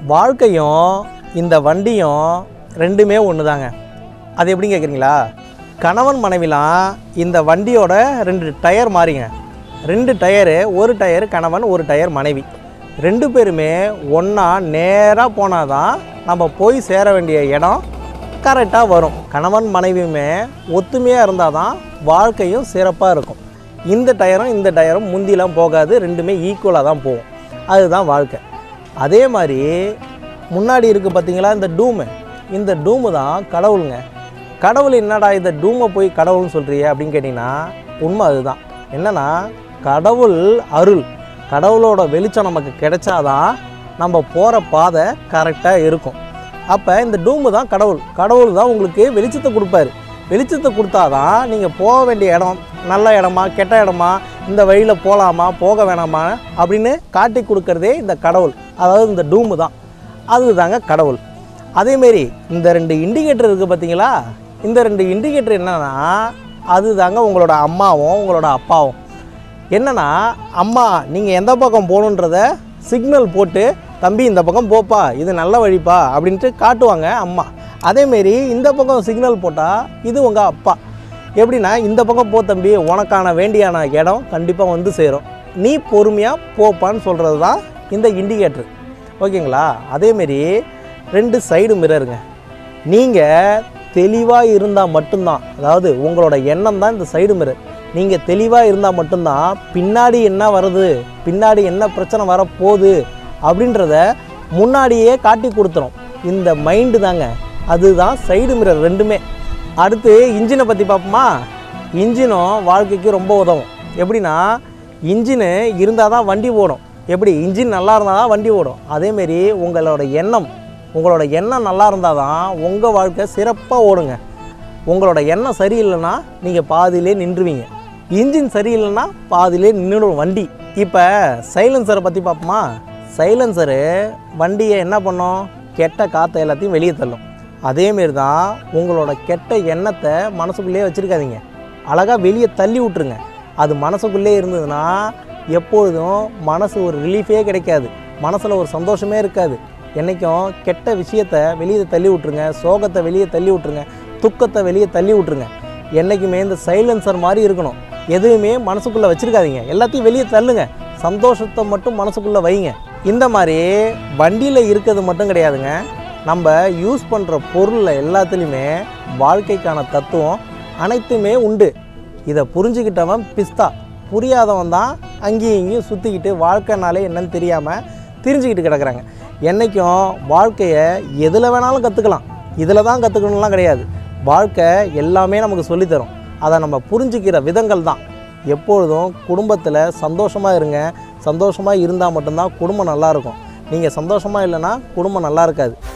வாழ்க்கையும் இந்த வண்டியும் ரெண்டுமே ஒன்று தாங்க அது எப்படின்னு கேட்குறீங்களா கணவன் மனைவிலாம் இந்த வண்டியோட ரெண்டு டயர் மாறிங்க ரெண்டு டயரு ஒரு டயர் கணவன் ஒரு டயர் மனைவி ரெண்டு பேருமே ஒன்றா நேராக போனால் தான் நம்ம போய் சேர வேண்டிய இடம் கரெக்டாக வரும் கணவன் மனைவியுமே ஒத்துமையாக இருந்தால் தான் வாழ்க்கையும் சிறப்பாக இருக்கும் இந்த டயரும் இந்த டயரும் முந்திலாம் போகாது ரெண்டுமே ஈக்குவலாக தான் போகும் அதுதான் வாழ்க்கை அதே மாதிரி முன்னாடி இருக்குது பார்த்தீங்களா இந்த டூமு இந்த டூமு தான் கடவுளுங்க கடவுள் என்னடா இந்த டூமை போய் கடவுள்னு சொல்கிறியே அப்படின்னு கேட்டிங்கன்னா உண்மை அதுதான் என்னன்னா கடவுள் அருள் கடவுளோட வெளிச்சம் நமக்கு கிடைச்சாதான் நம்ம போகிற பாதை கரெக்டாக இருக்கும் அப்போ இந்த டூமு தான் கடவுள் கடவுள் தான் உங்களுக்கு வெளிச்சத்தை கொடுப்பாரு வெளிச்சத்தை கொடுத்தாதான் நீங்கள் போக வேண்டிய இடம் நல்ல இடமா கெட்ட இடமா இந்த வழியில் போகலாமா போக வேணாமா அப்படின்னு காட்டி கொடுக்கறதே இந்த கடவுள் அதாவது இந்த டூமு தான் அதுதாங்க கடவுள் அதேமாரி இந்த ரெண்டு இண்டிகேட்டர் இருக்குது பார்த்தீங்களா இந்த ரெண்டு இண்டிகேட்டர் என்னன்னா அது தாங்க உங்களோட அம்மாவும் உங்களோட அப்பாவும் என்னன்னா அம்மா நீங்கள் எந்த பக்கம் போகணுன்றத சிக்னல் போட்டு தம்பி இந்த பக்கம் போப்பா இது நல்ல வழிப்பா அப்படின்ட்டு காட்டுவாங்க அம்மா அதேமாரி இந்த பக்கம் சிக்னல் போட்டால் இது உங்கள் அப்பா எப்படின்னா இந்த பக்கம் போ தம்பி உனக்கான வேண்டியான இடம் கண்டிப்பாக வந்து சேரும் நீ பொறுமையாக போப்பான்னு சொல்கிறது தான் இந்த இண்டிகேட்டர் ஓகேங்களா அதேமாரி ரெண்டு சைடு மிரருங்க நீங்கள் தெளிவாக இருந்தால் மட்டும்தான் அதாவது உங்களோட எண்ணம் தான் இந்த சைடு மிரர் நீங்கள் தெளிவாக இருந்தால் மட்டும்தான் பின்னாடி என்ன வருது பின்னாடி என்ன பிரச்சனை வரப்போகுது அப்படின்றத முன்னாடியே காட்டி கொடுத்துரும் இந்த மைண்டு தாங்க அதுதான் சைடு மிரர் ரெண்டுமே அடுத்து இன்ஜினை பற்றி பார்ப்போமா இன்ஜினும் வாழ்க்கைக்கு ரொம்ப உதவும் எப்படின்னா இன்ஜினு இருந்தால் தான் வண்டி ஓடும் எப்படி இன்ஜின் நல்லா இருந்தால் தான் வண்டி ஓடும் அதேமாரி உங்களோட எண்ணம் உங்களோட எண்ணம் நல்லா இருந்தால் தான் உங்கள் வாழ்க்கை சிறப்பாக ஓடுங்க உங்களோட எண்ணம் சரியில்லைன்னா நீங்கள் பாதியிலே நின்றுவீங்க இன்ஜின் சரியில்லைன்னா பாதியிலே நின்றுடும் வண்டி இப்போ சைலன்சரை பற்றி பார்ப்போமா சைலன்சரு வண்டியை என்ன பண்ணும் கெட்ட காற்றை எல்லாத்தையும் வெளியே தள்ளும் அதேமாரி தான் உங்களோட கெட்ட எண்ணத்தை மனசுக்குள்ளேயே வச்சுருக்காதீங்க அழகாக வெளியே தள்ளி விட்ருங்க அது மனசுக்குள்ளே இருந்ததுன்னா எப்பொழுதும் மனசு ஒரு ரிலீஃபே கிடைக்காது மனசில் ஒரு சந்தோஷமே இருக்காது என்றைக்கும் கெட்ட விஷயத்தை வெளியே தள்ளி விட்ருங்க சோகத்தை வெளியே தள்ளி விட்ருங்க துக்கத்தை வெளியே தள்ளி விட்ருங்க என்றைக்குமே இந்த சைலன்சர் மாதிரி இருக்கணும் எதுவுமே மனசுக்குள்ளே வச்சுருக்காதீங்க எல்லாத்தையும் வெளியே தள்ளுங்க சந்தோஷத்தை மட்டும் மனசுக்குள்ளே வைங்க இந்த மாதிரி வண்டியில் இருக்கிறது மட்டும் கிடையாதுங்க நம்ம யூஸ் பண்ணுற பொருளில் எல்லாத்துலேயுமே வாழ்க்கைக்கான தத்துவம் அனைத்துமே உண்டு இதை புரிஞ்சுக்கிட்டவன் பிஸ்தா புரியாதவன் தான் அங்கேயும் இங்கேயும் சுற்றிக்கிட்டு வாழ்க்கைனாலே என்னன்னு தெரியாமல் தெரிஞ்சுக்கிட்டு கிடக்குறாங்க என்றைக்கும் வாழ்க்கையை எதில் வேணாலும் கற்றுக்கலாம் இதில் தான் கற்றுக்கணும்லாம் கிடையாது வாழ்க்கை எல்லாமே நமக்கு சொல்லித்தரும் அதை நம்ம புரிஞ்சுக்கிற விதங்கள் தான் எப்பொழுதும் குடும்பத்தில் சந்தோஷமாக இருங்க சந்தோஷமாக இருந்தால் மட்டும்தான் குடும்பம் நல்லா இருக்கும் நீங்கள் சந்தோஷமாக இல்லைன்னா குடும்பம் நல்லா இருக்காது